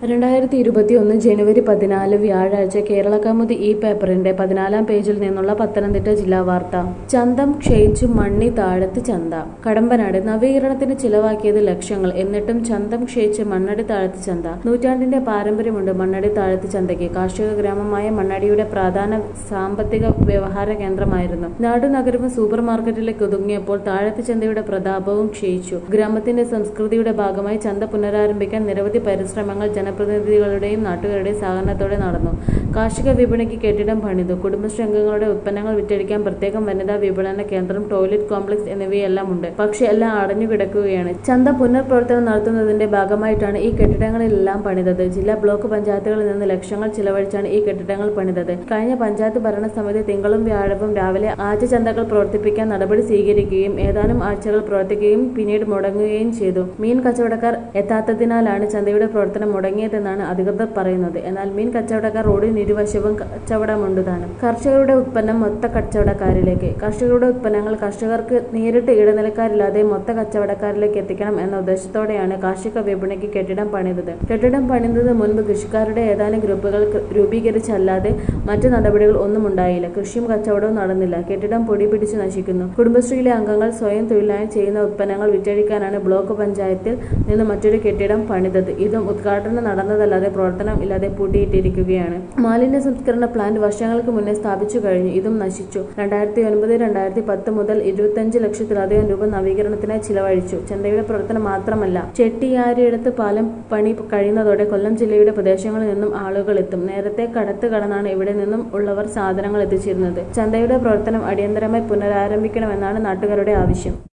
രണ്ടായിരത്തി ഇരുപത്തിയൊന്ന് ജനുവരി പതിനാല് വ്യാഴാഴ്ച കേരള കൗമുദി ഈ പേപ്പറിന്റെ പതിനാലാം പേജിൽ നിന്നുള്ള പത്തനംതിട്ട ജില്ലാ വാർത്ത ചന്തം ക്ഷയിച്ചു മണ്ണി താഴത്ത് ചന്ത കടമ്പനാട് നവീകരണത്തിന് ചിലവാക്കിയത് ലക്ഷങ്ങൾ എന്നിട്ടും ചന്തം ക്ഷയിച്ച് മണ്ണടി താഴത്ത് ചന്ത നൂറ്റാണ്ടിന്റെ പാരമ്പര്യമുണ്ട് മണ്ണടി താഴത്ത് ചന്തയ്ക്ക് കാർഷിക ഗ്രാമമായ മണ്ണടിയുടെ പ്രധാന സാമ്പത്തിക വ്യവഹാര കേന്ദ്രമായിരുന്നു നാടുനഗരവും സൂപ്പർ മാർക്കറ്റിലേക്ക് ഒതുങ്ങിയപ്പോൾ താഴത്ത് ചന്തയുടെ പ്രതാപവും ക്ഷയിച്ചു ഗ്രാമത്തിന്റെ സംസ്കൃതിയുടെ ഭാഗമായി ചന്ത പുനരാരംഭിക്കാൻ നിരവധി പരിശ്രമങ്ങൾ ജനപ്രതിനിധികളുടെയും നാട്ടുകാരുടെയും സഹകരണത്തോടെ നടന്നു കാർഷിക വിപണിക്ക് കെട്ടിടം പണിതു കുടുംബശ്രീ അംഗങ്ങളുടെ ഉൽപ്പന്നങ്ങൾ വിറ്റഴിക്കാൻ പ്രത്യേകം വനിതാ വിപണന കേന്ദ്രം ടോയ്ലറ്റ് കോംപ്ലക്സ് എന്നിവയെല്ലാം ഉണ്ട് പക്ഷെ എല്ലാം അടഞ്ഞു കിടക്കുകയാണ് ചന്ത പുനർപ്രവർത്തനം നടത്തുന്നതിന്റെ ഭാഗമായിട്ടാണ് ഈ കെട്ടിടങ്ങളെല്ലാം പണിതത് ജില്ലാ ബ്ലോക്ക് പഞ്ചായത്തുകളിൽ നിന്ന് ലക്ഷങ്ങൾ ചിലവഴിച്ചാണ് ഈ കെട്ടിടങ്ങൾ പണിതത് കഴിഞ്ഞ പഞ്ചായത്ത് ഭരണസമിതി തിങ്കളും വ്യാഴവും രാവിലെ ആദ്യ ചന്തകൾ പ്രവർത്തിപ്പിക്കാൻ നടപടി സ്വീകരിക്കുകയും ഏതാനും ആഴ്ചകൾ പ്രവർത്തിക്കുകയും പിന്നീട് മുടങ്ങുകയും ചെയ്തു മീൻ കച്ചവടക്കാർ എത്താത്തതിനാലാണ് ചന്തയുടെ പ്രവർത്തനം മുടങ്ങിയതെന്നാണ് അധികൃതർ പറയുന്നത് എന്നാൽ മീൻ കച്ചവടക്കാർ റോഡിന് ഇരുവശവും കച്ചവടമുണ്ട് താനും കർഷകരുടെ ഉത്പന്നം മൊത്ത കച്ചവടക്കാരിലേക്ക് കർഷകരുടെ ഉത്പന്നങ്ങൾ കർഷകർക്ക് നേരിട്ട് ഇടനിലക്കാരില്ലാതെ മൊത്ത കച്ചവടക്കാരിലേക്ക് എത്തിക്കണം എന്ന ഉദ്ദേശത്തോടെയാണ് കാർഷിക വിപണിക്ക് കെട്ടിടം പണിതത് കെട്ടിടം പണിതത് മുൻപ് കൃഷിക്കാരുടെ ഏതാനും ഗ്രൂപ്പുകൾ ക- രൂപീകരിച്ചല്ലാതെ മറ്റു നടപടികൾ ഒന്നും ഉണ്ടായില്ല കൃഷിയും കച്ചവടവും നടന്നില്ല കെട്ടിടം പൊടി പിടിച്ച് നശിക്കുന്നു കുടുംബശ്രീയിലെ അംഗങ്ങൾ സ്വയം തൊഴിലായി ചെയ്യുന്ന ഉത്പന്നങ്ങൾ വിറ്റഴിക്കാനാണ് ബ്ലോക്ക് പഞ്ചായത്തിൽ നിന്ന് മറ്റൊരു കെട്ടിടം പണിതത് ഇതും ഉദ്ഘാടനം നടന്നതല്ലാതെ പ്രവർത്തനം ഇല്ലാതെ പൂട്ടിയിട്ടിരിക്കുകയാണ് മാലിന്യ സംസ്കരണ പ്ലാന്റ് വർഷങ്ങൾക്ക് മുന്നേ സ്ഥാപിച്ചു കഴിഞ്ഞു ഇതും നശിച്ചു രണ്ടായിരത്തി ഒൻപത് രണ്ടായിരത്തി പത്ത് മുതൽ ഇരുപത്തഞ്ച് ലക്ഷത്തിലധികം രൂപ നവീകരണത്തിനായി ചിലവഴിച്ചു ചന്തയുടെ പ്രവർത്തനം മാത്രമല്ല ചെട്ടിയാരിടത്ത് പാലം പണി കഴിയുന്നതോടെ കൊല്ലം ജില്ലയുടെ പ്രദേശങ്ങളിൽ നിന്നും ആളുകൾ എത്തും നേരത്തെ കടത്ത് കടന്നാണ് ഇവിടെ നിന്നും ഉള്ളവർ സാധനങ്ങൾ എത്തിച്ചിരുന്നത് ചന്തയുടെ പ്രവർത്തനം അടിയന്തരമായി പുനരാരംഭിക്കണമെന്നാണ് നാട്ടുകാരുടെ ആവശ്യം